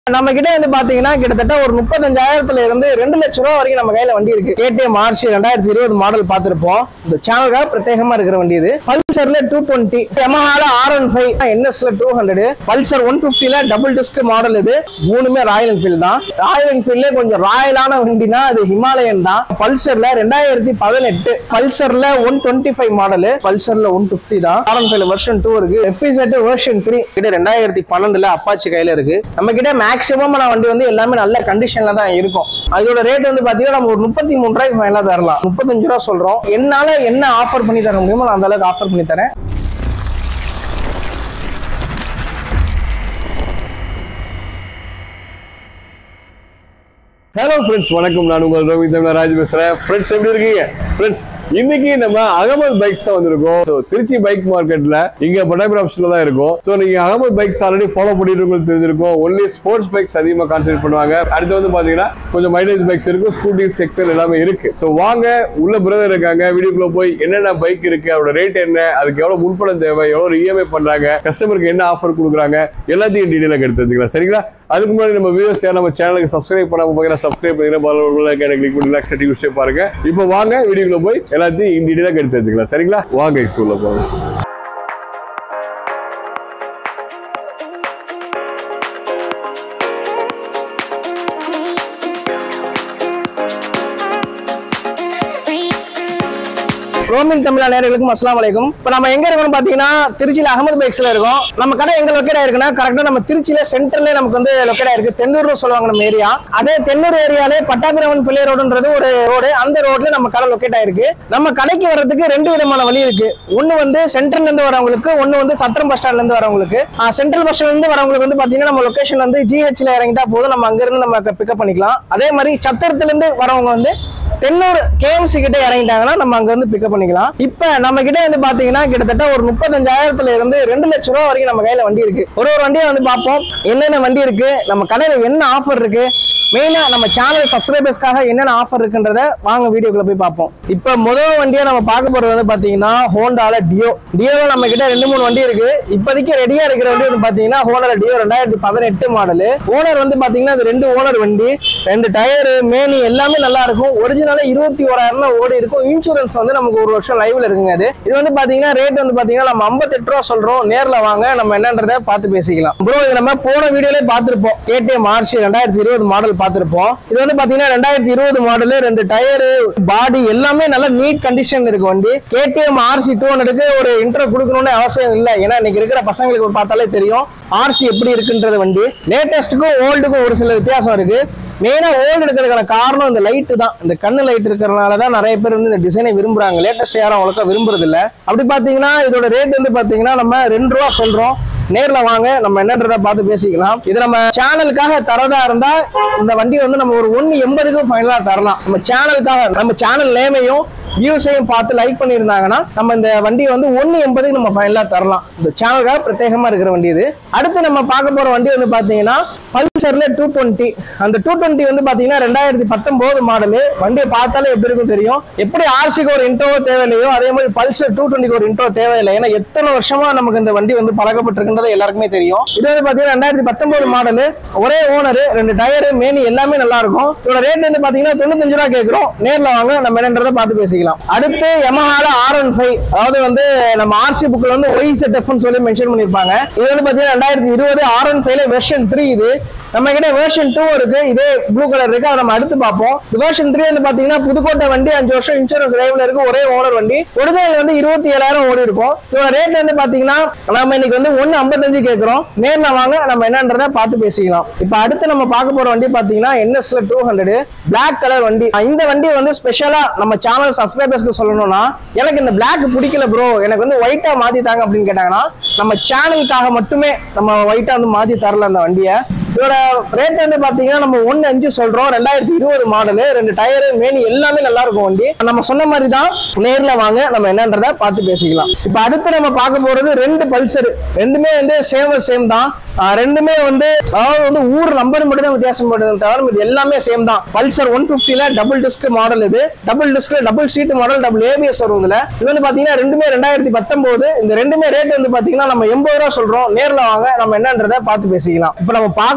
நம்ம கிட்ட வந்து பாத்தீங்கன்னா கிட்டத்தட்ட ஒரு முப்பத்தஞ்சாயிரத்துல இருந்து ரெண்டு லட்சம் ரூபா வரைக்கும் நம்ம கையில வண்டி இருக்கு கேடிஎம் மார்ச் ரெண்டாயிரத்தி இருபது மாடல் பார்த்திருப்போம் இந்த சேனலுக்காக பிரத்யேகமா இருக்கிற வண்டி இது பல்சர்ல டூ டுவெண்ட்டி எமஹால ஆர் ஒன் ஃபைவ் என்எஸ்ல டூ ஹண்ட்ரட் பல்சர் ஒன் பிப்டில டபுள் டிஸ்க் மாடல் இது மூணுமே ராயல் என்ஃபீல்ட் தான் ராயல் என்ஃபீல்ட்ல கொஞ்சம் ராயலான வண்டினா அது ஹிமாலயன் தான் பல்சர்ல ரெண்டாயிரத்தி பதினெட்டு பல்சர்ல ஒன் டுவெண்ட்டி ஃபைவ் மாடல் பல்சர்ல ஒன் பிப்டி தான் R one five version two இருக்கு எபிசெட் வெர்ஷன் த்ரீ கிட்ட ரெண்டாயிரத்தி பன்னெண்டுல அப்பாச்சி கையில இருக்கு நம்ம கிட்ட மேக்ஸிமம் வண்டி வந்து எல்லாமே நல்ல கண்டிஷன்ல தான் இருக்கும் அதோட ரேட் வந்து பாத்தீங்கன்னா நம்ம ஒரு முப்பத்தி மூணு ரூபாய்க்கு ஃபைனலா தரலாம் முப்பத்தஞ்சு ரூபா சொல்றோம் என்னால என்ன ஆஃபர் பண்ணி தர முடியுமோ நான் அந்த அளவுக்கு ஆஃபர் பண்ணி தரேன் ஹலோ ஃப்ரெண்ட்ஸ் வணக்கம் நான் உங்கள் ரவி தமிழராஜ் பேசுறேன் ஃப்ரெண்ட்ஸ் எப்படி இருக்கீங்க ஃப்ரெண்ட்ஸ் இன்னைக்கு நம்ம அகமது பைக்ஸ் தான் வந்திருக்கோம் ஸோ திருச்சி பைக் மார்க்கெட்ல இங்க பட்டாபுரம் ஆப்ஷன்ல தான் இருக்கும் ஸோ நீங்க அகமது பைக்ஸ் ஆல்ரெடி ஃபாலோ பண்ணிட்டு உங்களுக்கு தெரிஞ்சிருக்கும் ஒன்லி ஸ்போர்ட்ஸ் பைக்ஸ் அதிகமாக கான்சென்ட் பண்ணுவாங்க அடுத்து வந்து பாத்தீங்கன்னா கொஞ்சம் மைலேஜ் பைக்ஸ் இருக்கும் ஸ்கூட்டி செக்ஷன் எல்லாமே இருக்கு ஸோ வாங்க உள்ள பிரதர் இருக்காங்க வீடியோக்குள்ள போய் என்னென்ன பைக் இருக்கு அதோட ரேட் என்ன அதுக்கு எவ்வளவு முன்பணம் தேவை எவ்வளவு இஎம்ஐ பண்றாங்க கஸ்டமருக்கு என்ன ஆஃபர் கொடுக்குறாங்க எல்லாத்தையும் டீடைலாக எடுத்து வச்சுக்கலாம் சரிங்களா அதுக்கு முன்னாடி நம்ம வியூஸ் யார் நம்ம சேனலுக்கு சப்ஸ்கிரைப் பண்ணாம போகிற சப்ஸ்கிரைப் பண்ணிக்கிறேன் கிளிக் பண்ணி லாக் செட்டிங் விஷயம் பாருங்க இப்போ வாங்க வீடியோக்குள்ள போய் எல்லாத்தையும் இன் டீடைலாக எடுத்து வச்சுக்கலாம் சரிங்களா வாங்க எக்ஸ் உள்ள போங்க ரோமின் தமிழா நேர்களுக்கும் அஸ்லாம் வலைக்கும் இப்போ நம்ம எங்க இருக்கோம்னு பாத்தீங்கன்னா திருச்சியில அகமது பைக்ஸ்ல இருக்கோம் நம்ம கடை எங்க லொக்கேட் ஆயிருக்குன்னா கரெக்டா நம்ம திருச்சியில சென்டர்ல நமக்கு வந்து லொக்கேட் ஆயிருக்கு தென்னூர்னு சொல்லுவாங்க நம்ம ஏரியா அதே தென்னூர் ஏரியாலே பட்டாபிரமன் பிள்ளை ரோடுன்றது ஒரு ரோடு அந்த ரோட்ல நம்ம கடை லொக்கேட் ஆயிருக்கு நம்ம கடைக்கு வர்றதுக்கு ரெண்டு விதமான வழி இருக்கு ஒன்னு வந்து சென்ட்ரல்ல இருந்து வரவங்களுக்கு ஒன்னு வந்து சத்திரம் பஸ் ஸ்டாண்ட்ல இருந்து வரவங்களுக்கு சென்ட்ரல் பஸ் ஸ்டாண்ட்ல இருந்து வரவங்களுக்கு வந்து பாத்தீங்கன்னா நம்ம லொகேஷன் வந்து ஜிஹெச்ல இறங்கிட்டா போதும் நம்ம அங்க இருந்து நம்ம பிக்கப் பண்ணிக்கலாம் அதே மாதிரி சத்திரத்துல இருந்து வரவங்க வந்து தென்னூர் கேஎம்சி கிட்ட இறங்கிட்டாங்கன்னா நம்ம அங்க வந்து பிக்கப் பண்ணிக்கலாம் இப்ப நம்ம கிட்ட வந்து பாத்தீங்கன்னா கிட்டத்தட்ட ஒரு முப்பத்தஞ்சாயிரத்துல இருந்து ரெண்டு லட்சம் ரூபா வரைக்கும் நம்ம கையில வண்டி இருக்கு ஒரு ஒரு வண்டியை வந்து பார்ப்போம் என்னென்ன வண்டி இருக்கு நம்ம கடையில என்ன ஆஃபர் இருக்கு மெயினா நம்ம சேனல் சப்ஸ்கிரைபர்ஸ்க்காக என்னென்ன ஆஃபர் இருக்குன்றத வாங்க வீடியோக்குள்ள போய் பார்ப்போம் இப்ப முதல் வண்டியை நம்ம பார்க்க போறது வந்து பாத்தீங்கன்னா ஹோண்டால டியோ டியோல நம்ம கிட்ட ரெண்டு மூணு வண்டி இருக்கு இப்போதைக்கு ரெடியா இருக்கிற வண்டி வந்து பாத்தீங்கன்னா ஹோண்டால டியோ ரெண்டாயிரத்தி பதினெட்டு மாடல் ஓனர் வந்து பாத்தீங்கன்னா அது ரெண்டு ஓனர் வண்டி ரெண்டு டயரு மேனி எல்லாமே நல்லா இருக்கும் ஒரிஜினலா இருபத்தி ஓராயிரம் தான் ஓடி இருக்கும் இன்சூரன்ஸ் வந்து நமக்கு ஒரு வருஷம் லைவ்ல இருக்குங்க அது இது வந்து பாத்தீங்கன்னா ரேட் வந்து பாத்தீங்கன்னா நம்ம 58 ரூபா சொல்றோம் நேர்ல வாங்க நம்ம என்னன்றதை பார்த்து பேசிக்கலாம் ப்ரோ இது நம்ம போன வீடியோல பார்த்திருப்போம் கேடிஎம் மார்ச் ரெண்டாயிரத்தி இருபது மாடல் பார்த்திருப்போம் இது வந்து பாத்தீங்கன்னா ரெண்டாயிரத்தி இருபது மாடல் ரெண்டு டயரு பாடி எல்லாமே நல்ல நீட் கண்டிஷன் இருக்கு வண்டி கேடிஎம் ஆர்சி டூ ஹண்ட்ரடுக்கு ஒரு இன்ட்ரோ கொடுக்கணும்னு அவசியம் இல்லை ஏன்னா இன்னைக்கு இருக்கிற பசங்களுக்கு பார்த்தாலே தெரியும் ஆர்சி எப்படி இருக்குன்றது வண்டி லேட்டஸ்ட்டுக்கும் ஓல்டுக்கும் ஒரு சில வித்தியாசம் இருக்கு மெயினா ஓல்டு இருக்கிறதுக்கான காரணம் இந்த லைட்டு தான் இந்த கண்ணு லைட் இருக்கிறதுனால தான் நிறைய பேர் வந்து இந்த டிசைனை விரும்புறாங்க லேட்டஸ்ட் யாரும் அவ்வளோக்கா விரும்புறது இல்ல அப்படி பாத்தீங்கன்னா இதோட ரேட் வந்து பாத்தீங்கன்னா நம்ம ரெண்டு ரூபா சொல்றோம் நேர்ல வாங்க நம்ம என்னன்றத பார்த்து பேசிக்கலாம் இது நம்ம சேனலுக்காக தரதா இருந்தா இந்த வண்டி வந்து நம்ம ஒரு ஒன்னு எண்பதுக்கு ஃபைனலா தரலாம் நம்ம சேனலுக்காக நம்ம சேனல் நேமையும் வியூஸையும் பார்த்து லைக் பண்ணியிருந்தாங்கன்னா நம்ம இந்த வண்டியை வந்து ஒன்னு எண்பதுக்கு நம்ம ஃபைனலா தரலாம் இந்த சேனலுக்காக பிரத்யேகமா இருக்கிற வண்டி இது அடுத்து நம்ம பார்க்க போற வண்டி வந்து பாத்தீங்கன்னா பல்சர்ல டூ டுவெண்ட்டி அந்த டூ டுவெண்ட்டி வந்து பாத்தீங்கன்னா ரெண்டாயிரத்தி பத்தொன்பது மாடலு வண்டியை பார்த்தாலே எப்படி இருக்கும் தெரியும் எப்படி ஆர்சிக்கு ஒரு இன்ட்ரோ தேவையில்லையோ அதே மாதிரி பல்சர் டூ டுவெண்ட்டிக்கு ஒரு இன்ட்ரோ தேவையில்லை ஏன்னா எத்தனை வருஷமா நமக்கு இந்த வண்டி வந்து பழக்கப்பட்டிருக்கின்றது எல்லாருக்குமே தெரியும் இது வந்து பாத்தீங்கன்னா ரெண்டாயிரத்தி பத்தொன்பது மாடலு ஒரே ஓனர் ரெண்டு டயரு மேனி எல்லாமே நல்லா இருக்கும் இதோட ரேட் வந்து பாத்தீங்கன்னா தொண்ணூத்தஞ்சு ரூபா கேட்கிறோம் நேர்ல வாங்க நம்ம என்னன்றதை பார்த்து பேசிக்கலாம் அடுத்து எமஹால ஆர் ஒன் ஃபைவ் அதாவது வந்து நம்ம ஆர்சி புக்ல வந்து ஒய் செட்எஃப்னு சொல்லி மென்ஷன் பண்ணிருப்பாங்க இது வந்து பாத்தீங்கன்னா ரெண்டாயிரத்தி இருபது ஆர் ஒன் ஃபைவ்ல வெர்ஷன் த்ரீ இது நம்ம கிட்ட வேர்ஷன் டூ இருக்கு இதே ப்ளூ கலர் இருக்கு அதை நம்ம அடுத்து பார்ப்போம் வேர்ஷன் த்ரீ வந்து பாத்தீங்கன்னா புதுக்கோட்டை வண்டி அஞ்சு வருஷம் இன்சூரன்ஸ் லைவ்ல இருக்கு ஒரே ஓனர் வண்டி ஒரிஜினல் வந்து இருபத்தி ஏழாயிரம் ஓடி இருக்கும் இதோட ரேட் வந்து பாத்தீங்கன்னா நம்ம இன்னைக்கு வந்து ஒன்னு ஐம்பத்தஞ்சு கேட்கிறோம் நேர்ல வாங்க நம்ம என்னன்றதை பார்த்து பேசிக்கலாம் இப்போ அடுத்து நம்ம பார்க்க போற வண்டி பாத்தீங்கன்னா என்எஸ்ல டூ ஹண்ட்ரட் பிளாக் கலர் வண்டி இந்த வண்டி வந்து ஸ்பெஷலா நம்ம சேனல் சப்ஸ்கிரைபர்ஸ்க்கு சொல்லணும்னா எனக்கு இந்த பிளாக் பிடிக்கல ப்ரோ எனக்கு வந்து ஒயிட்டா மாத்தி தாங்க அப்படின்னு கேட்டாங்கன்னா நம்ம சேனலுக்காக மட்டுமே நம்ம ஒயிட்டா வந்து மாத்தி தரல அந்த வண்டியை இதோட ரேட் வந்து பாத்தீங்கன்னா நம்ம ஒன்னு அஞ்சு சொல்றோம் ரெண்டாயிரத்தி இருபது மாடலு ரெண்டு டயரு மேனி எல்லாமே நல்லா இருக்கும் வண்டி நம்ம சொன்ன மாதிரி தான் நேர்ல வாங்க நம்ம என்னன்றத பார்த்து பேசிக்கலாம் இப்ப அடுத்து நம்ம பார்க்க போறது ரெண்டு பல்சர் ரெண்டுமே வந்து சேம் சேம் தான் ஆஹ் ரெண்டுமே வந்து அதாவது வந்து ஊர் நம்பர் மட்டும் தான் வித்தியாசம் படுது தவிர இது எல்லாமே சேம் தான் பல்சர் ஒன் பிப்டில டபுள் டிஸ்க் மாடல் இது double disc double seat model double ABS வரும் இதுல இது வந்து பாத்தீங்கன்னா ரெண்டுமே ரெண்டாயிரத்தி பத்தொன்பது இந்த ரெண்டுமே ரேட் வந்து பாத்தீங்கன்னா நம்ம எண்பது ரூபா சொல்றோம் நேர்ல வாங்க நம்ம என்னன்றத பார்த்து பேசிக்கலாம் இப்ப நம்ம பார்க்க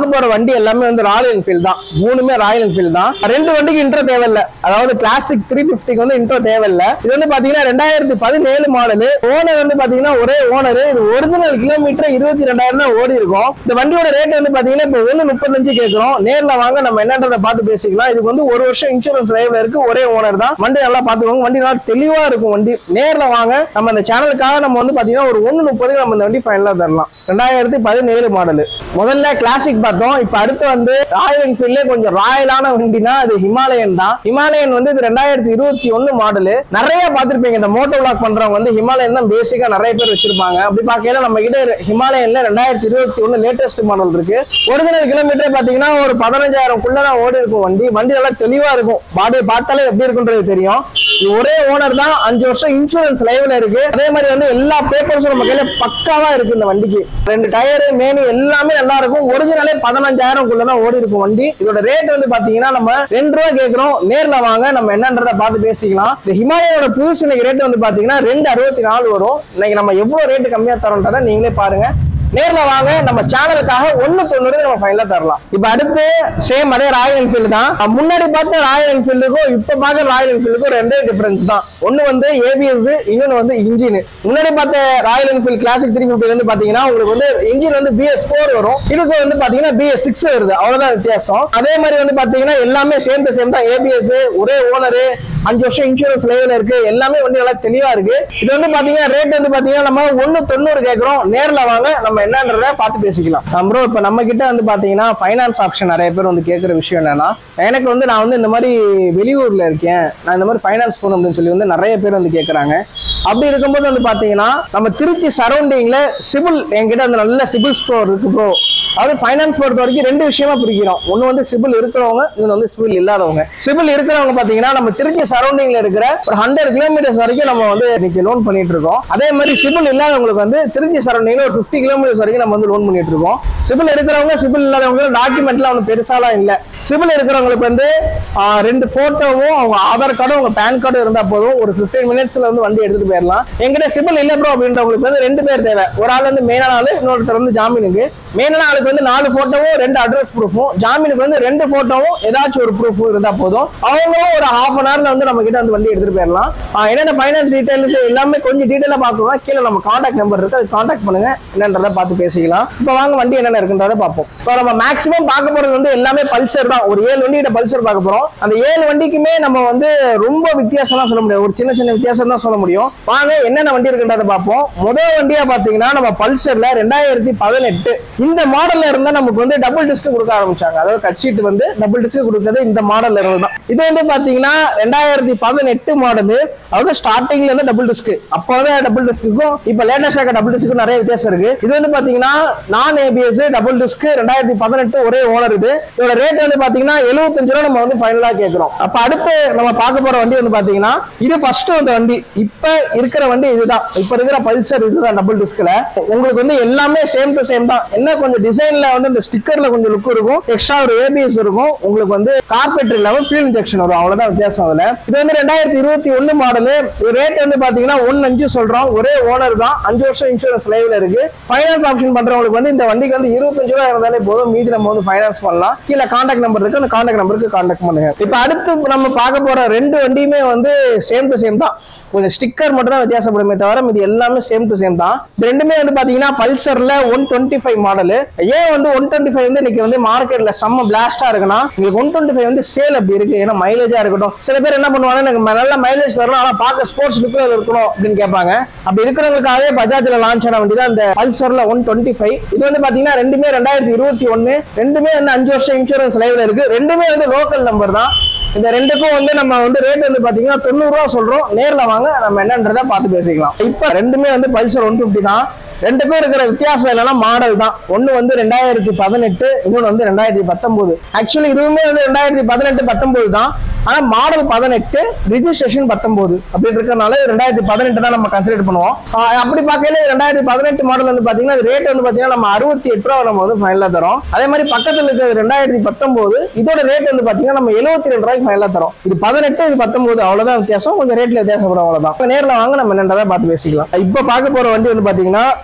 பார்க்க போற வண்டி எல்லாமே வந்து ராயல் என்ஃபீல்ட் தான் மூணுமே ராயல் என்ஃபீல்ட் தான் ரெண்டு வண்டிக்கு இன்ட்ரோ தேவையில்ல அதாவது கிளாசிக் த்ரீ பிப்டிக்கு வந்து இன்ட்ரோ தேவையில்ல இது வந்து பாத்தீங்கன்னா ரெண்டாயிரத்தி பதினேழு மாடல் ஓனர் வந்து பாத்தீங்கன்னா ஒரே ஓனர் இது ஒரிஜினல் கிலோமீட்டர் இருபத்தி ரெண்டாயிரம் தான் ஓடி இருக்கும் இந்த வண்டியோட ரேட் வந்து பாத்தீங்கன்னா இப்போ ஒண்ணு முப்பத்தஞ்சு கேட்கிறோம் நேர்ல வாங்க நம்ம என்னன்றதை பார்த்து பேசிக்கலாம் இதுக்கு வந்து ஒரு வருஷம் இன்சூரன்ஸ் லைவ்ல இருக்கு ஒரே ஓனர் தான் வண்டி நல்லா பாத்துக்கோங்க வண்டி நல்லா தெளிவா இருக்கும் வண்டி நேர்ல வாங்க நம்ம இந்த சேனலுக்காக நம்ம வந்து பாத்தீங்கன்னா ஒரு ஒண்ணு முப்பதுக்கு நம்ம இந்த வண்டி ஃபைனலா தரலாம் ரெண்டாயிரத்தி பதினேழு மாடல் முதல்ல கிளாசிக் பார்த்தோம் இப்ப அடுத்து வந்து ராயல் என்ஃபீல்ட்ல கொஞ்சம் ராயலான வண்டினா அது ஹிமாலயன் தான் ஹிமாலயன் வந்து இது ரெண்டாயிரத்தி இருபத்தி ஒன்னு மாடல் நிறைய பார்த்திருப்பீங்க இந்த மோட்டோ விளாக் பண்றவங்க வந்து ஹிமாலயன் தான் பேசிக்கா நிறைய பேர் வச்சிருப்பாங்க அப்படி பார்க்கையில நம்ம கிட்ட ஹிமாலயன்ல ரெண்டாயிரத்தி இருபத்தி ஒன்னு லேட்டஸ்ட் மாடல் இருக்கு ஒரிஜினல் கிலோமீட்டர் பாத்தீங்கன்னா ஒரு பதினஞ்சாயிரம் குள்ளதான் ஓடி இருக்கும் வண்டி வண்டி நல்லா தெளிவா இருக்கும் பாடியை பார்த்தாலே எப்படி இருக்குன்றது தெரியும் இது ஒரே ஓனர் தான் அஞ்சு வருஷம் இன்சூரன்ஸ் லைவ்ல இருக்கு அதே மாதிரி வந்து எல்லா பேப்பர்ஸும் நம்ம கையில பக்காவா இருக்கு இந்த வண்டிக்கு ரெண்டு டயரு மேனு எல்லாமே நல்லா இருக்கும் ஒரிஜினலே பதினஞ்சாயிரம் குள்ளதான் ஓடி இருக்கும் வண்டி இதோட ரேட் வந்து பாத்தீங்கன்னா நம்ம ரெண்டு ரூபா கேட்கிறோம் நேர்ல வாங்க நம்ம என்னன்றதை பார்த்து பேசிக்கலாம் இந்த ஹிமாலயோட புதுசு இன்னைக்கு ரேட் வந்து பாத்தீங்கன்னா ரெண்டு அறுபத்தி நாலு வரும் இன்னைக்கு நம்ம எவ்வளவு ரேட்டு கம்மியா தரோன்றதை நீங்களே பாருங்க நேர்ல வாங்க நம்ம சேனலுக்காக ஒண்ணு தொண்ணூறு நம்ம ஃபைனலா தரலாம் இப்ப அடுத்து சேம் அதே ராயல் என்ஃபீல்டு தான் அஹ் முன்னாடி பார்த்த ராயல் என்ஃபீல்டுக்கும் இப்ப பார்த்த ராயல் என்ஃபீல்டுக்கும் ரெண்டே டிஃபரன்ஸ் தான் ஒண்ணு வந்து ஏபிஎஸ் இன்னொன்னு வந்து இன்ஜின் முன்னாடி பார்த்த Royal Enfield classic three fifty வந்து பாத்தீங்கன்னா உங்களுக்கு வந்து இன்ஜின் வந்து பிஎஸ் ஃபோர் வரும் இதுக்கு வந்து பாத்தீங்கன்னா பிஎஸ் சிக்ஸ் வருது அவ்வளவுதான் வித்தியாசம் அதே மாதிரி வந்து பாத்தீங்கன்னா எல்லாமே சேம் டு சேம் தான் ஏபிஎஸ் ஒரே ஓனரு அஞ்சு வருஷம் இன்சூரன்ஸ் லைவ்ல இருக்கு எல்லாமே வண்டி நல்லா தெளிவா இருக்கு இது வந்து பாத்தீங்கன்னா ரேட் வந்து பாத்தீங்கன்னா நம்ம ஒண்ணு தொண்ணூறு கேட்கறோம் நேர்ல வாங்க நம்ம என்னன்றத பார்த்து பேசிக்கலாம் ப்ரோ இப்ப நம்ம கிட்ட வந்து பாத்தீங்கன்னா ஃபைனான்ஸ் ஆப்ஷன் நிறைய பேர் வந்து கேட்குற விஷயம் என்னன்னா எனக்கு வந்து நான் வந்து இந்த மாதிரி வெளியூர்ல இருக்கேன் நான் இந்த மாதிரி ஃபைனான்ஸ் போகணும் அப்படின்னு சொல்லி வந்து நிறைய பேர் வந்து கேட்கறாங்க அப்படி இருக்கும்போது வந்து பாத்தீங்கன்னா நம்ம திருச்சி சரௌண்டிங்ல சிபில் என்கிட்ட வந்து நல்ல சிபில் ஸ்கோர் இருக்கு ப்ரோ அதாவது ஃபைனான்ஸ் பொறுத்த வரைக்கும் ரெண்டு விஷயமா பிரிக்கிறோம் ஒன்னு வந்து சிபில் இருக்கிறவங்க இன்னொன்று வந்து சிபில் இல்லாதவங்க சிபில் இருக்கிறவங்க பாத்தீங்கன்னா நம்ம திருச்சி சரௌண்டிங்ல இருக்கிற ஒரு ஹண்ட்ரட் கிலோமீட்டர்ஸ் வரைக்கும் நம்ம வந்து இன்னைக்கு லோன் பண்ணிட்டு இருக்கோம் அதே மாதிரி சிபில் இல்லாதவங்களுக்கு வந்து திருச்சி சரௌண்டிங்ல ஒரு ஃபிஃப்டி கிலோமீட்டர்ஸ் வரைக்கும் நம்ம வந்து லோன் பண்ணிட்டு இருக்கோம் சிபில் இருக்கிறவங்க சிபில் இல்லாதவங்க டாக்குமெண்ட்லாம் ஒன்றும் பெருசாலாம் இல்ல சிபில் இருக்கிறவங்களுக்கு வந்து ஆஹ், ரெண்டு போட்டோவும் அவங்க ஆதார் கார்டும் அவங்க பேன் கார்டும் இருந்தா போதும் ஒரு 15 மினிட்ஸ்ல வந்து வண்டி எடுத்துட்டு போயிடலாம் எங்கிட்ட சிபில் இல்ல ப்ரோ அப்படின்றவங்களுக்கு வந்து ரெண்டு பேர் தேவை ஒரு ஆள் வந்து மெயினான ஆளு இன்னொருத்தர் வந்து ஜாமீனுக்கு மெயினான ஆளுக்கு வந்து நாலு போட்டோவும் ரெண்டு அட்ரஸ் ப்ரூஃபும் ஜாமீனுக்கு வந்து ரெண்டு போட்டோவும் ஏதாச்சும் ஒரு ப்ரூஃப் இருந்தா போதும் அவங்களும் ஒரு ஹாஃப் அன் ஹவர்ல வந்து நம்ம கிட்ட வந்து வண்டி எடுத்துட்டு போயிடலாம் ஆஹ் என்னென்ன ஃபைனான்ஸ் டீடைல்ஸ் எல்லாமே கொஞ்சம் டீடைலா பார்க்கணும் கீழே நம்ம காண்டாக்ட் நம்பர் இருக்கு அது காண்டாக்ட் பண்ணுங்க என்னன்றதை பார்த்து பேசிக்கலாம் இப்போ வாங்க வண்டி என்னென்ன இருக்குன்றதை பார்ப்போம் இப்போ நம்ம மேக்ஸிமம் பார்க்க போறது வந்து எல்லாமே பல்சர் தான் ஒரு ஏழு வண்டிகிட்ட பல்சர் பார்க்க போறோம் அந்த ஏழு வண்டிக்குமே நம்ம வந்து ரொம்ப வித்தியாசம்லாம் சொல்ல முடியாது ஒரு சின்ன சின்ன வித்தியாசம் தான் சொல்ல முடியும் வாங்க என்னென்ன வண்டி இருக்குன்றதை பார்ப்போம் முதல் வண்டியா பாத்தீங்கன்னா நம்ம பல்சர்ல ரெண்டாயிரத்தி பதினெட்டு இந்த மாடல்ல இருந்தா நமக்கு வந்து டபுள் டிஸ்க் கொடுக்க ஆரம்பிச்சாங்க அதாவது கட் ஷீட் வந்து டபுள் டிஸ்க் கொடுக்கறது இந்த மாடல்ல இருந்து தான் இது வந்து பாத்தீங்கன்னா ரெண்டாயிரத்தி பதினெட்டு மாடலு அதாவது ஸ்டார்டிங்ல இருந்து டபுள் டிஸ்க் அப்போ வந்து டபுள் டிஸ்க்கும் இப்ப லேட்டஸ்டாக டபுள் டிஸ்க்கும் நிறைய வித்தியாசம் இருக்கு இது வந்து பாத்தீங்கன்னா நான் ஏபிஎஸ் டபுள் டிஸ்க் ரெண்டாயிரத்தி பதினெட்டு ஒரே ஓனர் இது இதோட ரேட் வந்து பாத்தீங்கன்னா எழுபத்தஞ்சு ரூபா நம்ம வந்து ஃபைனலா கேட்கிறோம் அப்ப அடுத்து நம்ம பார்க்க போற வண்டி வந்து பாத்தீங்கன்னா இது ஃபர்ஸ்ட் வந்த வண்டி இப்ப இருக்கிற வண்டி இதுதான் இப்ப இருக்கிற பல்சர் இதுதான் டபுள் டிஸ்க்ல உங்களுக்கு வந்து எல்லாமே சேம் டு சேம் தான் என்ன கொஞ்சம் டிசைன்ல வந்து இந்த ஸ்டிக்கர்ல கொஞ்சம் லுக் இருக்கும் எக்ஸ்ட்ரா ஒரு ஏபிஎஸ் இருக்கும் உங்களுக்கு வந்து கார்பெட் இல்லாம ஃபியூல் இன்ஜெக்ஷன் வரும் அவ்வளவுதான் வித்தியாசம் அதுல இது வந்து ரெண்டாயிரத்தி இருபத்தி ஒன்னு மாடலு ரேட் வந்து பாத்தீங்கன்னா ஒன்னு அஞ்சு சொல்றோம் ஒரே ஓனர் தான் அஞ்சு வருஷம் இன்சூரன்ஸ் லைவ்ல இருக்கு ஃபைனான்ஸ் ஆப்ஷன் பண்றவங்களுக்கு வந்து இந்த வண்டிக்கு வந்து இருபத்தஞ்சு ரூபா இருந்தாலே போதும் மீதி நம்ம வந்து ஃபைனான்ஸ் பண்ணலாம் கீழே காண்டாக்ட் நம்பர் இருக்கு அந்த காண்டாக்ட் நம்பருக்கு காண்டாக்ட் பண்ணுங்க இப்போ அடுத்து நம்ம பார்க்க போற ரெண்டு வண்டியுமே வந்து சேம் டு சேம் தான் கொஞ்சம் ஸ்டிக்கர் மட்டும் தான் வித்தியாசப்படுமே தவிர இது எல்லாமே சேம் டு சேம் தான் இது ரெண்டுமே வந்து பாத்தீங்கன்னா பல்சர்ல ஒன் டுவெண்ட்டி ஃபைவ் மாடல் ஏன் வந்து ஒன் டுவெண்ட்டி ஃபைவ் வந்து இன்னைக்கு வந்து மார்க்கெட்ல செம்ம பிளாஸ்டா இருக்குன்னா உங்களுக்கு ஒன் டுவெண்ட்டி ஃபைவ் வந்து சேல் அப்படி இருக்கு ஏன்னா மைலேஜா இருக்கட்டும் சில பேர் என்ன பண்ணுவாங்க எனக்கு ம- நல்ல மைலேஜ் தரணும் ஆனா பார்க்க ஸ்போர்ட்ஸ் லுக்ல இருக்கணும் அப்படின்னு கேட்பாங்க அப்படி இருக்கிறவங்களுக்காகவே பஜாஜ்ல லான்ச் ஆன வண்டி தான் இந்த பல்சர்ல ஒன் டுவெண்ட்டி ஃபைவ் இது வந்து பாத்தீங்கன்னா ரெண்டுமே ரெண்டாயிரத்தி இருபத்தி ஒன்னு ரெண்டுமே வந்து அஞ்சு வருஷம் இன்சூரன்ஸ் லைவ்ல இருக்கு ரெண்டுமே வந்து லோக்கல் நம்பர் தான் இந்த ரெண்டுக்கும் வந்து நம்ம வந்து ரேட் வந்து பாத்தீங்கன்னா தொண்ணூறு ரூபா சொல்றோம் நேர்ல வாங்க நம்ம என்னன்றதை பார்த்து பேசிக்கலாம் இப்ப ரெண்டுமே வந்து பல்சர் ஒன் பிப்டி தான் ரெண்டுக்கும் இருக்கிற வித்தியாசம் என்னன்னா மாடல் தான் ஒன்னு வந்து ரெண்டாயிரத்தி பதினெட்டு இன்னொன்னு வந்து ரெண்டாயிரத்தி பத்தொன்பது ஆக்சுவலி இதுவுமே வந்து ரெண்டாயிரத்தி பதினெட்டு பத்தொன்பது தான் ஆனா மாடல் பதினெட்டு ரிஜிஸ்ட்ரேஷன் பத்தொன்பது அப்படி இருக்கறனால ரெண்டாயிரத்தி பதினெட்டு தான் நம்ம கன்சிடர் பண்ணுவோம் ஆஹ் அப்படி பார்க்கல ரெண்டாயிரத்தி பதினெட்டு மாடல் வந்து பாத்தீங்கன்னா ரேட் வந்து பாத்தீங்கன்னா நம்ம அறுபத்தி எட்டு ரூபா நம்ம வந்து ஃபைனலா தரோம் அதே மாதிரி பக்கத்துல இருக்கிறது ரெண்டாயிரத்தி பத்தொன்பது இதோட ரேட் வந்து பாத்தீங்கன்னா நம்ம எழுபத்தி ரெண்டு ரூபாய்க்கு ஃபைனலா தரோம் இது பதினெட்டு இது பத்தொன்பது அவ்வளவுதான் வித்தியாசம் கொஞ்சம் ரேட்ல வித்தியாசப்படும் அவ்வளவுதான் இப்ப நேர்ல வாங்க நம்ம என்னன்றதை பார்த்து பேசிக்கலாம் இப்ப பார்க்க போற வண்டி வந்து பாத்தீங்கன்னா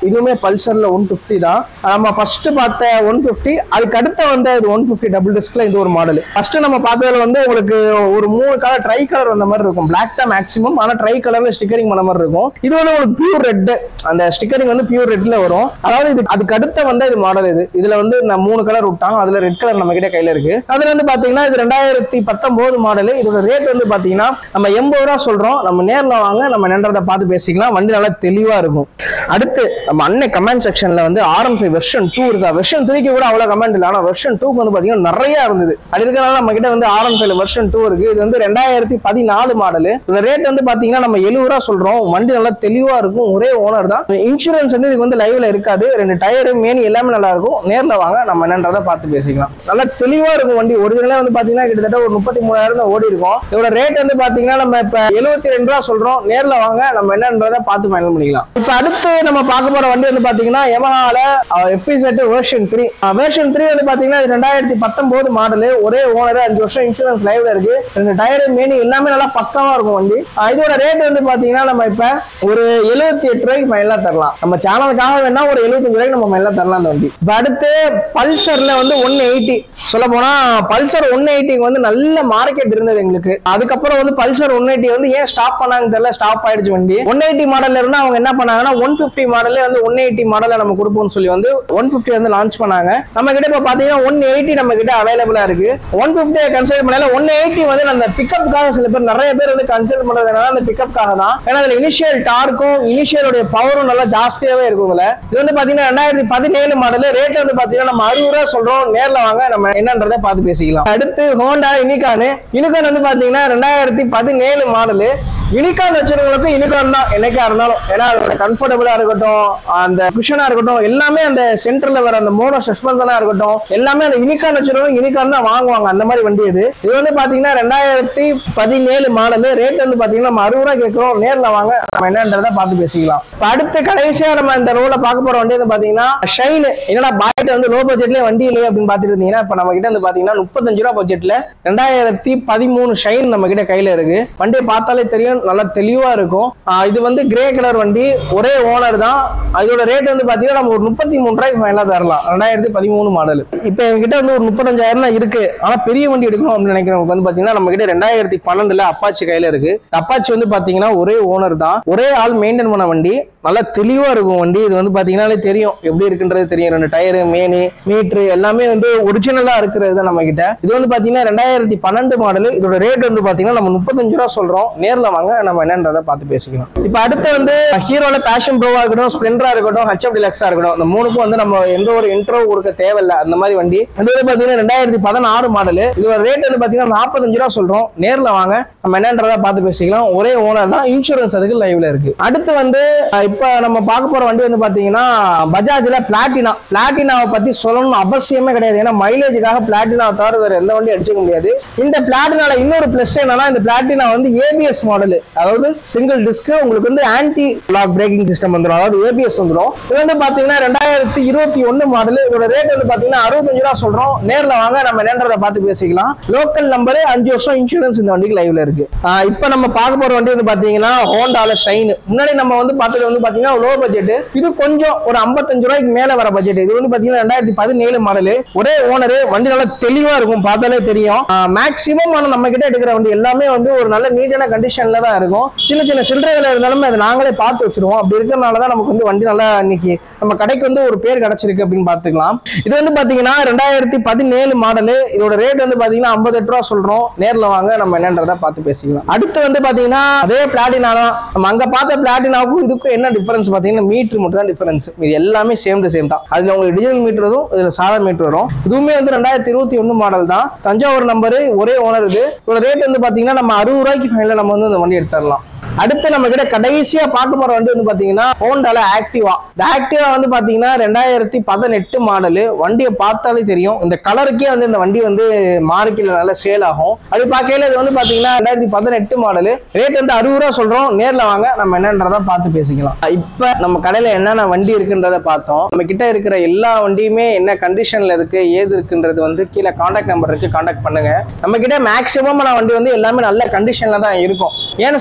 இதுவுமே பல்சர்ல ஒன் பிப்டி தான் நம்ம ஃபர்ஸ்ட் பார்த்த ஒன் பிப்டி அதுக்கு அடுத்த வந்து இது ஒன் பிப்டி டபுள் டிஸ்க்ல இது ஒரு மாடல் ஃபர்ஸ்ட் நம்ம பார்த்ததுல வந்து உங்களுக்கு ஒரு மூணு கலர் ட்ரை கலர் வந்த மாதிரி இருக்கும் பிளாக் தான் மேக்ஸிமம் ஆனா ட்ரை கலர்ல ஸ்டிக்கரிங் பண்ண மாதிரி இருக்கும் இது வந்து உங்களுக்கு பியூர் ரெட் அந்த ஸ்டிக்கரிங் வந்து பியூர் ரெட்ல வரும் அதாவது இது அதுக்கு அடுத்த வந்து இது மாடல் இது இதுல வந்து நான் மூணு கலர் விட்டாங்க அதுல ரெட் கலர் நம்ம கிட்ட கையில இருக்கு அதுல வந்து பாத்தீங்கன்னா இது ரெண்டாயிரத்தி பத்தொன்பது மாடல் இதோட ரேட் வந்து பாத்தீங்கன்னா நம்ம எண்பது ரூபா சொல்றோம் நம்ம நேர்ல வாங்க நம்ம நின்றதை பார்த்து பேசிக்கலாம் வண்டி நல்லா தெளிவா இருக்கும் அடுத்து நம்ம அண்ணன் கமெண்ட் செக்ஷன்ல வந்து ஆர் ஃபைவ் வெர்ஷன் டூ இருக்கா வெர்ஷன் த்ரீக்கு கூட அவ்வளவு கமெண்ட் இல்லை ஆனா வெர்ஷன் டூக்கு வந்து பாத்தீங்கன்னா நிறைய இருந்தது அப்படி இருக்கனால நம்ம கிட்ட வந்து ஆர் ஃபைவ்ல வெர்ஷன் டூ இருக்கு இது வந்து ரெண்டாயிரத்தி பதினாலு மாடல் இந்த ரேட் வந்து பாத்தீங்கன்னா நம்ம எழுபது ரூபா சொல்றோம் வண்டி நல்லா தெளிவா இருக்கும் ஒரே ஓனர் தான் இன்சூரன்ஸ் வந்து இதுக்கு வந்து லைவ்ல இருக்காது ரெண்டு டயரு மேனி எல்லாமே நல்லா இருக்கும் நேர்ல வாங்க நம்ம என்னன்றதை பார்த்து பேசிக்கலாம் நல்லா தெளிவா இருக்கும் வண்டி ஒரிஜினலே வந்து பாத்தீங்கன்னா கிட்டத்தட்ட ஒரு முப்பத்தி மூணாயிரம் தான் ஓடி இருக்கும் இதோட ரேட் வந்து பாத்தீங்கன்னா நம்ம இப்ப எழுபத்தி ரெண்டு ரூபா சொல்றோம் நேர்ல வாங்க நம்ம என்னன்றதை பார்த்து ஃபைனல் பண்ணிக்கலாம் இப்ப அடுத்து நம்ம பார்க்க போற வண்டி வந்து பாத்தீங்கன்னா எமஹால எஃபிசெட் வெர்ஷன் த்ரீ வெர்ஷன் த்ரீ வந்து பாத்தீங்கன்னா இது ரெண்டாயிரத்தி பத்தொன்பது மாடல் ஒரே ஓனர் அஞ்சு வருஷம் இன்சூரன்ஸ் லைவ்ல இருக்கு ரெண்டு டயர் மேனி எல்லாமே நல்லா பக்கமா இருக்கும் வண்டி அஹ் இதோட ரேட் வந்து பாத்தீங்கன்னா நம்ம இப்ப ஒரு எழுபத்தி எட்டு ரூபாய்க்கு மைலா தரலாம் நம்ம சேனலுக்காக வேணா ஒரு எழுபத்தஞ்சு ரூபாய்க்கு நம்ம மைலா தரலாம் அந்த வண்டி இப்ப அடுத்து பல்சர்ல வந்து ஒன் எயிட்டி சொல்ல போனா பல்சர் ஒன் எயிட்டிக்கு வந்து நல்ல மார்க்கெட் இருந்தது எங்களுக்கு அதுக்கப்புறம் வந்து பல்சர் ஒன் எயிட்டி வந்து ஏன் ஸ்டாப் பண்ணாங்கன்னு தெரியல ஸ்டாப் ஆயிடுச்சு வண்டி ஒன் எயிட்டி மாடல்ல இருந்து அவங்க என்ன பண்ணாங்கன்னா ஒன் பிப்டி மாடல்ல வந்து ஒன் எயிட்டி மாடல நம்ம கொடுப்போம்னு சொல்லி வந்து ஒன் பிப்டி வந்து லான்ச் பண்ணாங்க நம்ம கிட்ட இப்ப பாத்தீங்கன்னா ஒன் எயிட்டி நம்ம கிட்ட அவைலபிளா இருக்கு ஒன் பிப்டியை கன்சிடர் பண்ணல ஒன் எயிட்டி வந்து அந்த பிக்கப்புக்காக சில பேர் நிறைய பேர் வந்து கன்சிடர் பண்றது என்னன்னா அந்த பிக்கப்புக்காக தான் ஏன்னா அதுல இனிஷியல் டார்க்கும் இனிஷியலுடைய பவரும் நல்லா ஜாஸ்தியாவே இருக்கும் இதுல இது வந்து பாத்தீங்கன்னா ரெண்டாயிரத்தி பதினேழு மாடல் ரேட் வந்து பாத்தீங்கன்னா நம்ம அறுபது ரூபா சொல்றோம் நேர்ல வாங்க நம்ம என்னன்றதை பார்த்து பேசிக்கலாம் அடுத்து ஹோண்டா யூனிகான் யூனிகான் வந்து பாத்தீங்கன்னா ரெண்டாயிரத்தி பதினேழு மாடலு யூனிகான் வச்சிருக்கவங்களுக்கும் யூனிகான் தான் என்னைக்கா இருந்தாலும் ஏன்னா அதோட கம்ஃபர்டபுளா இருக்கட்டும் அந்த குஷனா இருக்கட்டும் எல்லாமே அந்த சென்டர்ல வர அந்த மோனோ சஸ்பென்ஷனா இருக்கட்டும் எல்லாமே அந்த யூனிகான் வச்சிருக்கவங்க யூனிகான் தான் வாங்குவாங்க அந்த மாதிரி வண்டி இது இது வந்து பாத்தீங்கன்னா ரெண்டாயிரத்தி பதினேழு மாடல் ரேட் வந்து பாத்தீங்கன்னா நம்ம அறுபது ரூபா கேட்கிறோம் நேர்ல வாங்க நம்ம என்னன்றதை பார்த்து பேசிக்கலாம் இப்ப அடுத்து கடைசியா நம்ம இந்த ரோல பார்க்க போற வண்டி வந்து பாத்தீங்கன்னா ஷைன் என்னடா பாய்ட்டு வந்து லோ பட்ஜெட்லயே வண்டி இல்லையே அப்படின்னு பாத்துட்டு இருந்தீங்கன்னா இப்ப நம்ம கிட்ட வந்து பாத்தீங்கன்னா முப்பத்தஞ்சு ரூபா பட்ஜெட்ல ரெண்டாயிரத்தி பதிமூணு ஷைன் நம்ம கிட்ட கையில இருக்கு வண்டியை பார்த்தாலே தெரியும் நல்லா தெளிவா இருக்கும் ஆஹ் இது வந்து கிரே கலர் வண்டி ஒரே ஓனர் தான் இதோட ரேட் வந்து பாத்தீங்கன்னா நம்ம ஒரு முப்பத்தி மூணு ரூபாய்க்கு ஃபைனலா தரலாம் ரெண்டாயிரத்தி பதிமூணு மாடல் இப்போ எங்ககிட்ட வந்து ஒரு முப்பத்தஞ்சாயிரம் தான் இருக்கு ஆனா பெரிய வண்டி எடுக்கணும் அப்படின்னு நினைக்கிறவங்க வந்து பாத்தீங்கன்னா நம்ம கிட்ட ரெண்டாயிரத்தி பன்னெண்டுல அப்பாச்சி கையில இருக்கு அப்பாச்சி வந்து பாத்தீங்கன்னா ஒரே ஓனர் தான் ஒரே ஆள் மெயின்டைன் பண்ண வண்டி நல்லா தெளிவா இருக்கும் வண்டி இது வந்து பாத்தீங்கன்னாலே தெரியும் எப்படி இருக்குன்றது தெரியும் ரெண்டு டயரு மேனு மீட்ரு எல்லாமே வந்து ஒரிஜினலா இருக்கிறது தான் நம்ம கிட்ட இது வந்து பாத்தீங்கன்னா ரெண்டாயிரத்தி பன்னெண்டு மாடல் இதோட ரேட் வந்து பாத்தீங்கன்னா நம்ம முப்பத்தஞ்சு ரூபா சொல்றோம் நேர்ல வாங்க நம்ம என்னன்றதை பார்த்து பேசிக்கலாம் இப்போ அடுத்து வந்து ஹீரோல பேஷன் ப்ரோவா இருக்கட்டும் ஸ்ப்ளெண்டரா இருக்கட்டும் ஹச்எப் டிலக்ஸா இருக்கட்டும் இந்த மூணுக்கும் வந்து நம்ம எந்த ஒரு இன்ட்ரோ கொடுக்க தேவையில்ல அந்த மாதிரி வண்டி இது வந்து பாத்தீங்கன்னா ரெண்டாயிரத்தி பதினாறு மாடல் இதோட ரேட் வந்து பாத்தீங்கன்னா நாற்பத்தஞ்சு ரூபா சொல்றோம் நேர்ல வாங்க நம்ம என்னன்றதை பார்த்து பேசிக்கலாம் ஒரே ஓனர் தான் இன்சூரன்ஸ் அதுக்கு லைவ்ல இருக்கு அடுத்து வந்து அஹ், இப்ப நம்ம பார்க்க போற வண்டி வந்து பாத்தீங்கன்னா பஜாஜ்ல பிளாட்டினா பிளாட்டினாவை பத்தி சொல்லணும்னு அவசியமே கிடையாது ஏன்னா மைலேஜுக்காக பிளாட்டினாவை தவிர வேற எந்த வண்டி அடிச்சுக்க முடியாது இந்த பிளாட்டினால இன்னொரு பிளஸ் என்னன்னா இந்த பிளாட்டினா வந்து ஏபிஎஸ் மாடல் அதாவது சிங்கிள் டிஸ்க் உங்களுக்கு வந்து ஆன்டி லாக் பிரேக்கிங் சிஸ்டம் வந்துடும் அதாவது ஏபிஎஸ் வந்துடும் இது வந்து பாத்தீங்கன்னா ரெண்டாயிரத்தி இருபத்தி ஒன்னு மாடல் இதோட ரேட் வந்து பாத்தீங்கன்னா அறுபத்தஞ்சு ரூபா சொல்றோம் நேர்ல வாங்க நம்ம என்னன்றதை பார்த்து பேசிக்கலாம் லோக்கல் நம்பர் அஞ்சு வருஷம் இன்சூரன்ஸ் இந்த வண்டிக்கு லைவ்ல இருக்கு ஆஹ் இப்ப நம்ம பார்க்க போற வண்டி வந்து பாத்தீங்கன்னா ஹோண்டால ஷைன் முன்னாடி நம்ம வந்து பார்த்தது வந்து பாத்தீங்கன்னா லோ பட்ஜெட் இது கொஞ்சம் ஒரு 55 ரூபாய்க்கு மேல வர பட்ஜெட் இது வந்து பாத்தீங்கன்னா ரெண்டாயிரத்தி பதினேழு மாடல் ஒரே ஓனர் வண்டி நல்லா தெளிவா இருக்கும் பார்த்தாலே தெரியும் மேக்சிமம் ஆனா நம்ம கிட்ட எடுக்கிற வண்டி எல்லாமே வந்து ஒரு நல்ல நீட்டான கண்டிஷன்ல தான் இருக்கும் சின்ன சின்ன சில்லறைகள் இருந்தாலுமே அதை நாங்களே பார்த்து வச்சிருவோம் அப்படி இருக்கிறனால தான் நமக்கு வந்து வண்டி நல்லா இன்னைக்கு நம்ம கடைக்கு வந்து ஒரு பேர் கிடைச்சிருக்கு அப்படின்னு பார்த்துக்கலாம் இது வந்து பாத்தீங்கன்னா ரெண்டாயிரத்தி பதினேழு மாடல் இதோட ரேட் வந்து பாத்தீங்கன்னா 58 ரூபா சொல்றோம் நேர்ல வாங்க நம்ம என்னன்றதை பார்த்து பேசிக்கலாம் அடுத்து வந்து பாத்தீங்கன்னா அதே பிளாட்டினா தான் நம்ம அங்க பார்த்த பிளாட்டினாவுக்கும் இதுக்கும் என்ன டிஃபரன்ஸ் பாத்தீங்கன்னா மீட்டர் மட்டும் தான் டிஃபரன்ஸ் இது எல்லாமே சேம் டு சேம் தான் அதுல உங்களுக்கு டிஜிட்டல் மீட்டர் வரும் இதுல சாதா மீட்டர் வரும் இதுவுமே வந்து ரெண்டாயிரத்தி இருபத்தி ஒன்னு மாடல் தான் தஞ்சாவூர் நம்பரு ஒரே ஓனர் இது இதோட ரேட் வந்து பாத்தீங்கன்னா நம்ம அறுபது ரூபாய்க்கு ஃபைனல நம்ம வந்து இந்த வண்டி எடுத்துடலாம் அடுத்து நம்ம கிட்ட கடைசியா பார்க்க போற வண்டி வந்து பாத்தீங்கன்னா ஹோண்டால ஆக்டிவா இந்த ஆக்டிவா வந்து பாத்தீங்கன்னா ரெண்டாயிரத்தி பதினெட்டு மாடலு வண்டியை பார்த்தாலே தெரியும் இந்த கலருக்கே வந்து இந்த வண்டி வந்து மார்க்கெட்ல நல்லா சேல் ஆகும் அது பார்க்கையில இது வந்து பாத்தீங்கன்னா ரெண்டாயிரத்தி பதினெட்டு மாடலு ரேட் வந்து அறுபது ரூபா சொல்றோம் நேர்ல வாங்க நம்ம என்னன்றதை பார்த்து பேசிக்கலாம் இப்ப நம்ம கடையில என்னென்ன வண்டி இருக்குன்றத பார்த்தோம் நம்ம கிட்ட இருக்கிற எல்லா வண்டியுமே என்ன கண்டிஷன்ல இருக்கு ஏது இருக்குன்றது வந்து கீழே காண்டாக்ட் நம்பர் இருக்கு காண்டாக்ட் பண்ணுங்க நம்ம கிட்ட மேக்ஸிமம் வண்டி வந்து எல்லாமே நல்ல கண்டிஷன்ல தான் இருக்கும் ஏன்னு சொல்லணும்னா இப்போ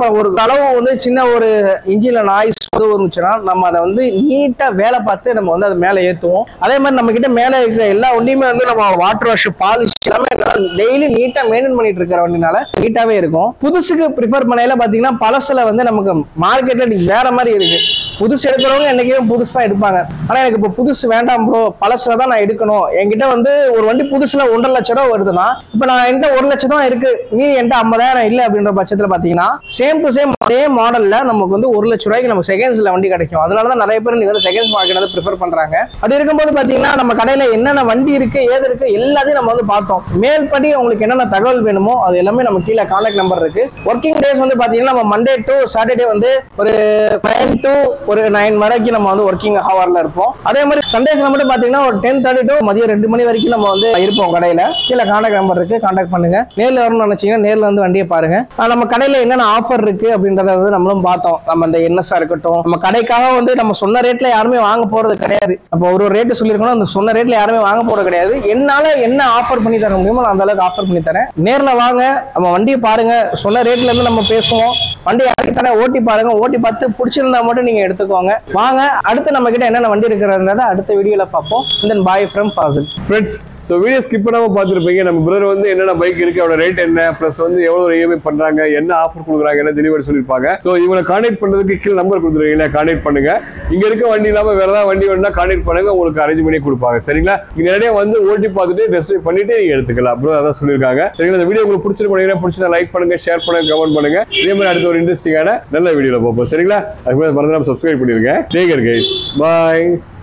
ஒரு அளவு வந்து சின்ன ஒரு இன்ஜின்ல நாய்ஸ் இருந்துச்சுன்னா நம்ம அதை வந்து நீட்டா வேலை பார்த்து நம்ம வந்து அதை மேலே ஏத்துவோம் அதே மாதிரி நம்ம கிட்ட மேலே இருக்கிற எல்லா வண்டியுமே வந்து நம்ம வாட்டர் வாஷ் பாலிஷ் எல்லாமே டெய்லி நீட்டா மெயின்டைன் பண்ணிட்டு இருக்கிற வண்டினால நீட்டாவே இருக்கும் புதுசுக்கு ப்ரிஃபர் பண்ணையில பாத்தீங்கன்னா பழசுல வந்து நமக்கு மார்க்கெட்ல இன்னைக்கு வேற மாதிரி இருக்கு புதுசு எடுக்கிறவங்க என்னைக்குமே புதுசு தான் எடுப்பாங்க ஆனா எனக்கு இப்போ புதுசு வேண்டாம் ப்ரோ பழசுல தான் நான் எடுக்கணும் என்கிட்ட வந்து ஒரு வண்டி புதுசுல ஒன்றரை லட்சம் ரூபா வருதுன்னா இப்போ நான் என்கிட்ட ஒரு லட்சம் ரூபா இருக்கு மீதி என்கிட்ட ஐம்பதாயிரம் இல்லை அப்படின்ற பட்சத்துல பாத்தீங்கன்னா சேம் டு சேம் அதே மாடல்ல நமக்கு வந்து ஒரு லட்ச ரூபாய்க்கு நம்ம செகண்ட்ஸ்ல வண்டி கிடைக்கும் அதனால தான் நிறைய பேர் நீங்க வந்து செகண்ட்ஸ் மார்க்கெட் வந்து ப்ரிஃபர் பண்றாங்க அப்படி இருக்கும்போது பாத்தீங்கன்னா நம்ம கடையில என்னென்ன வண்டி இருக்கு ஏது இருக்கு எல்லாத்தையும் நம்ம வந்து பார்த்தோம் மேல்படி உங்களுக்கு என்னென்ன தகவல் வேணுமோ அது எல்லாமே நம்ம கீழே கான்டாக்ட் நம்பர் இருக்கு ஒர்க்கிங் டேஸ் வந்து பாத்தீங்கன்னா நம்ம மண்டே டு சாட்டர்டே வந்து ஒரு நைன் டு ஒரு நைன் வரைக்கும் நம்ம வந்து ஒர்க்கிங் ஹவர்ல இருப்போம் அதே மாதிரி சண்டேஸ்ல மட்டும் பாத்தீங்கன்னா ஒரு டென் தேர்ட்டி டு மதியம் ரெண்டு மணி வரைக்கும் நம்ம வந்து இருப்போம் கடையில கீழே கான்டாக்ட் நம்பர் இருக்கு கான்டாக்ட் பண்ணுங்க நேர்ல வரணும்னு நினைச்சீங்கன்னா நேர்ல வந்து வண்டியை பாருங்க ஆஹ் நம்ம கடையில என்னென்ன ஆஃபர் இருக்கு அப்படின்றத வந்து நம்மளும் பார்த்தோம் நம்ம இந்த என்எஸ்ஆ இருக்கட்டும் நம்ம கடைக்காக வந்து நம்ம சொன்ன ரேட்ல யாருமே வாங்க போறது கிடையாது அப்போ ஒரு ஒரு ரேட்டு சொல்லியிருக்கணும் அந்த சொன்ன ரேட்ல யாருமே வாங்க போறது கிடையாது என்னால என்ன ஆஃபர் பண்ணி தர முடியுமோ நான் அந்த அளவுக்கு ஆஃபர் பண்ணி தரேன் நேர்ல வாங்க நம்ம வண்டியை பாருங்க சொன்ன ரேட்ல இருந்து நம்ம பேசுவோம் வண்டி இறக்கி தரேன் ஓட்டி பாருங்க ஓட்டி பார்த்து பிடிச்சிருந்தா மட்டும் நீங்க எடுத்துக்கோங்க வாங்க அடுத்து நம்ம கிட்ட என்னென்ன வண்டி இருக்கிறதுன்றத அடுத்த வீடியோல பார்ப்போம் then bye from Fossil friends so video skip பண்ணாம பார்த்துருப்பீங்க நம்ம பிரதர் வந்து என்னென்ன பைக் இருக்கு அவரோட ரேட் என்ன ப்ளஸ் வந்து எவ்வளோ இஎம்ஐ பண்றாங்க என்ன ஆஃபர் கொடுக்குறாங்க என்ன டெலிவரி சொல்லியிருப்பாங்க ஸோ இவங்களை கான்டாக்ட் பண்ணுறதுக்கு கீழே நம்பர் கொடுத்துருக்கீங்களா கான்டாக்ட் பண்ணுங்க இங்க இருக்க வண்டி இல்லாம வேற ஏதாவது வண்டி வேணும்னா கான்டாக்ட் பண்ணுங்க உங்களுக்கு அரேஞ்ச் பண்ணி கொடுப்பாங்க சரிங்களா இங்க நிறைய வந்து ஓட்டி பார்த்துட்டு டெஸ்ட் பண்ணிட்டு நீங்க எடுத்துக்கலாம் ப்ரோ அதான் சொல்லியிருக்காங்க சரிங்களா இந்த வீடியோ உங்களுக்கு பிடிச்சிருக்கீங்க பிடிச்சதா லைக் பண்ணுங்க ஷேர் பண்ணுங்க கமெண்ட் பண்ணுங்க இதே மாதிரி அடுத்த ஒரு இன்ட்ரெஸ்டிங்கான நல்ல வீடியோல பார்ப்போம் சரிங்களா அதுக்கு மறந்துடாம சப்ஸ்கிரைப் பண்ணிருங்க டேக் கேர் கைஸ் பாய்